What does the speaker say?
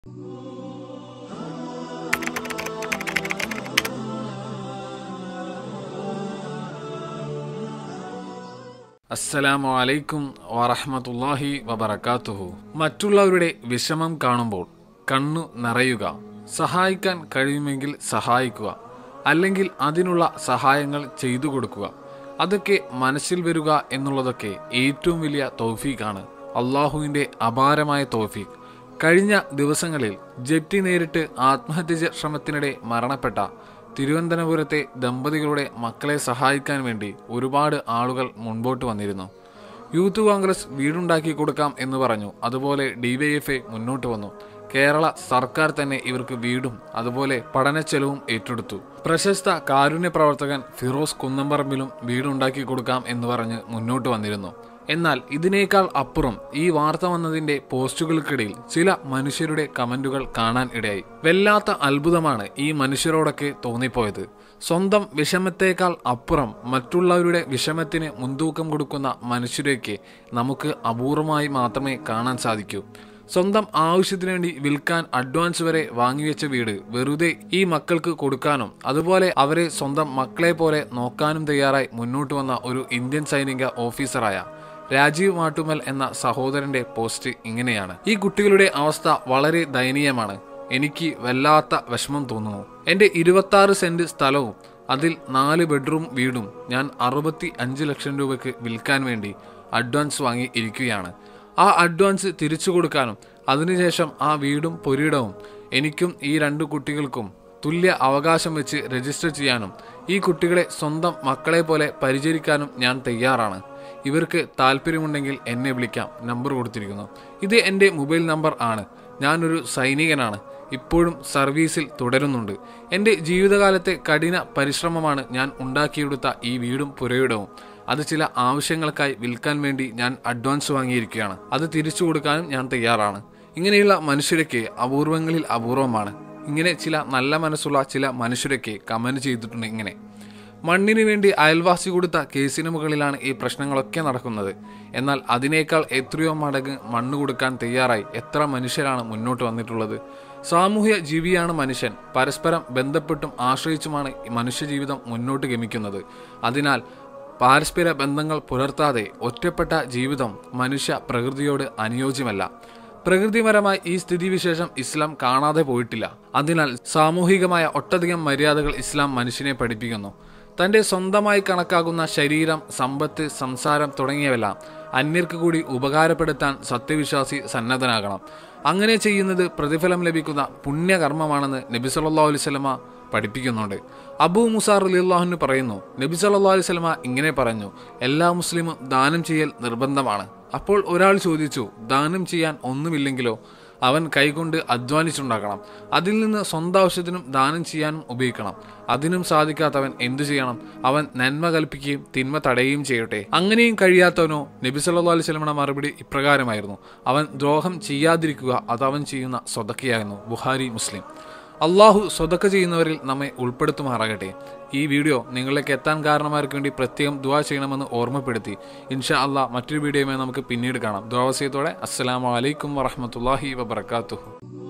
അസ്സലാമു അലൈക്കും വറഹ്മത്തുള്ളാഹി വബറകാതുഹു മറ്റുള്ളവരുടെ വിഷമം കാണുമ്പോൾ കണ്ണു നിറയുക സഹായിക്കാൻ കഴിയുമെങ്കിൽ സഹായിക്കുക അല്ലെങ്കിൽ അതിനുള്ള സഹായങ്ങൾ ചെയ്തു കൊടുക്കുക അതൊക്കെ മനസ്സിൽ വരിക എന്നുള്ളതൊക്കെ ഏറ്റവും വലിയ തൗഫീഖാണ് അള്ളാഹുവിൻ്റെ അപാരമായ തൗഫീഖ് കഴിഞ്ഞ ദിവസങ്ങളിൽ ജപ്തി നേരിട്ട് ആത്മഹത്യ ശ്രമത്തിനിടെ മരണപ്പെട്ട തിരുവനന്തപുരത്തെ ദമ്പതികളുടെ മക്കളെ സഹായിക്കാൻ വേണ്ടി ഒരുപാട് ആളുകൾ മുൻപോട്ട് വന്നിരുന്നു യൂത്ത് കോൺഗ്രസ് വീടുണ്ടാക്കി കൊടുക്കാം എന്ന് പറഞ്ഞു അതുപോലെ ഡിവൈഎഫ്ഐ മുന്നോട്ട് വന്നു കേരള സർക്കാർ തന്നെ ഇവർക്ക് വീടും അതുപോലെ പഠനച്ചെലവും ഏറ്റെടുത്തു പ്രശസ്ത കാരുണ്യ പ്രവർത്തകൻ ഫിറോസ് കുന്നമ്പറമ്പിലും വീടുണ്ടാക്കി കൊടുക്കാം എന്ന് പറഞ്ഞ് മുന്നോട്ട് വന്നിരുന്നു എന്നാൽ ഇതിനേക്കാൾ അപ്പുറം ഈ വാർത്ത വന്നതിന്റെ പോസ്റ്റുകൾക്കിടയിൽ ചില മനുഷ്യരുടെ കമന്റുകൾ കാണാൻ ഇടയായി വല്ലാത്ത അത്ഭുതമാണ് ഈ മനുഷ്യരോടൊക്കെ തോന്നിപ്പോയത് സ്വന്തം വിഷമത്തേക്കാൾ അപ്പുറം മറ്റുള്ളവരുടെ വിഷമത്തിന് മുൻതൂക്കം കൊടുക്കുന്ന മനുഷ്യരെയൊക്കെ നമുക്ക് അപൂർവമായി മാത്രമേ കാണാൻ സാധിക്കൂ സ്വന്തം ആവശ്യത്തിനു വേണ്ടി വിൽക്കാൻ അഡ്വാൻസ് വരെ വാങ്ങിവെച്ച വീട് വെറുതെ ഈ മക്കൾക്ക് കൊടുക്കാനും അതുപോലെ അവരെ സ്വന്തം മക്കളെ പോലെ നോക്കാനും തയ്യാറായി മുന്നോട്ട് വന്ന ഒരു ഇന്ത്യൻ സൈനിക ഓഫീസറായ രാജീവ് മാട്ടുമൽ എന്ന സഹോദരന്റെ പോസ്റ്റ് ഇങ്ങനെയാണ് ഈ കുട്ടികളുടെ അവസ്ഥ വളരെ ദയനീയമാണ് എനിക്ക് വല്ലാത്ത വിഷമം തോന്നുന്നു എന്റെ ഇരുപത്തി ആറ് സെന്റ് സ്ഥലവും അതിൽ നാല് ബെഡ്റൂം വീടും ഞാൻ അറുപത്തി അഞ്ച് ലക്ഷം രൂപയ്ക്ക് വിൽക്കാൻ വേണ്ടി അഡ്വാൻസ് വാങ്ങി ഇരിക്കുകയാണ് ആ അഡ്വാൻസ് തിരിച്ചു കൊടുക്കാനും അതിനുശേഷം ആ വീടും പുരീടവും എനിക്കും ഈ രണ്ട് കുട്ടികൾക്കും തുല്യ അവകാശം വെച്ച് രജിസ്റ്റർ ചെയ്യാനും ഈ കുട്ടികളെ സ്വന്തം മക്കളെ പോലെ പരിചരിക്കാനും ഞാൻ തയ്യാറാണ് ഇവർക്ക് താല്പര്യമുണ്ടെങ്കിൽ എന്നെ വിളിക്കാം നമ്പർ കൊടുത്തിരിക്കുന്നു ഇത് എൻ്റെ മൊബൈൽ നമ്പർ ആണ് ഞാനൊരു സൈനികനാണ് ഇപ്പോഴും സർവീസിൽ തുടരുന്നുണ്ട് എൻ്റെ ജീവിതകാലത്തെ കഠിന പരിശ്രമമാണ് ഞാൻ ഉണ്ടാക്കിയെടുത്ത ഈ വീടും പുരയിടവും അത് ചില ആവശ്യങ്ങൾക്കായി വിൽക്കാൻ വേണ്ടി ഞാൻ അഡ്വാൻസ് വാങ്ങിയിരിക്കുകയാണ് അത് തിരിച്ചു കൊടുക്കാനും ഞാൻ തയ്യാറാണ് ഇങ്ങനെയുള്ള മനുഷ്യരൊക്കെ അപൂർവങ്ങളിൽ അപൂർവമാണ് ഇങ്ങനെ ചില നല്ല മനസ്സുള്ള ചില മനുഷ്യരൊക്കെ കമന്റ് ചെയ്തിട്ടുണ്ട് ഇങ്ങനെ മണ്ണിന് വേണ്ടി അയൽവാസി കൊടുത്ത കേസിന് മുകളിലാണ് ഈ പ്രശ്നങ്ങളൊക്കെ നടക്കുന്നത് എന്നാൽ അതിനേക്കാൾ എത്രയോ മടങ്ങ് മണ്ണ് കൊടുക്കാൻ തയ്യാറായി എത്ര മനുഷ്യരാണ് മുന്നോട്ട് വന്നിട്ടുള്ളത് സാമൂഹ്യ ജീവിയാണ് മനുഷ്യൻ പരസ്പരം ബന്ധപ്പെട്ടും ആശ്രയിച്ചുമാണ് ഈ മനുഷ്യജീവിതം മുന്നോട്ട് ഗമിക്കുന്നത് അതിനാൽ പാരസ്പര ബന്ധങ്ങൾ പുലർത്താതെ ഒറ്റപ്പെട്ട ജീവിതം മനുഷ്യ പ്രകൃതിയോട് അനുയോജ്യമല്ല പ്രകൃതിപരമായി ഈ സ്ഥിതിവിശേഷം ഇസ്ലാം കാണാതെ പോയിട്ടില്ല അതിനാൽ സാമൂഹികമായ ഒട്ടധികം മര്യാദകൾ ഇസ്ലാം മനുഷ്യനെ പഠിപ്പിക്കുന്നു തന്റെ സ്വന്തമായി കണക്കാക്കുന്ന ശരീരം സമ്പത്ത് സംസാരം തുടങ്ങിയവെല്ലാം അന്യർക്ക് കൂടി ഉപകാരപ്പെടുത്താൻ സത്യവിശ്വാസി സന്നദ്ധനാകണം അങ്ങനെ ചെയ്യുന്നത് പ്രതിഫലം ലഭിക്കുന്ന പുണ്യകർമ്മമാണെന്ന് നബി സല്ലല്ലാഹു അലൈഹി വസല്ലമ പഠിപ്പിക്കുന്നുണ്ട് അബൂ മുസാർ അലിള്ളാഹുന് പറയുന്നു നബി സല്ലല്ലാഹു അലൈഹി വസല്ലമ ഇങ്ങനെ പറഞ്ഞു എല്ലാ മുസ്ലിമും ദാനം ചെയ്യൽ നിർബന്ധമാണ് അപ്പോൾ ഒരാൾ ചോദിച്ചു ദാനം ചെയ്യാൻ ഒന്നുമില്ലെങ്കിലോ അവൻ കൈകൊണ്ട് അധ്വാനിച്ചുണ്ടാക്കണം അതിൽ നിന്ന് സ്വന്തം ആവശ്യത്തിനും ദാനം ചെയ്യാനും ഉപയോഗിക്കണം അതിനും സാധിക്കാത്തവൻ എന്തു ചെയ്യണം അവൻ നന്മ കൽപ്പിക്കുകയും തിന്മ തടയുകയും ചെയ്യട്ടെ അങ്ങനെയും കഴിയാത്തവനോ നബി സല്ലല്ലാഹു അലൈഹി വസല്ലമയുടെ മറുപടി ഇപ്രകാരമായിരുന്നു അവൻ ദ്രോഹം ചെയ്യാതിരിക്കുക അത് അവൻ ചെയ്യുന്ന സ്വതക്കയായിരുന്നു ബുഹാരി മുസ്ലിം അള്ളാഹു സ്വതക്ക ചെയ്യുന്നവരിൽ നമ്മെ ഉൾപ്പെടുത്തുമാറാകട്ടെ ഈ വീഡിയോ നിങ്ങളിലേക്ക് എത്താൻ കാരണമാർക്ക് വേണ്ടി പ്രത്യേകം ദുവാ ചെയ്യണമെന്ന് ഓർമ്മപ്പെടുത്തി ഇൻഷാ അള്ളാഹ് മറ്റൊരു വീഡിയോയുമായി നമുക്ക് പിന്നീട് കാണാം ദ്വാവസ്യത്തോടെ അസ്സലാമു അലൈക്കും വറഹമത്തല്ലാഹി വബർക്കാത്തു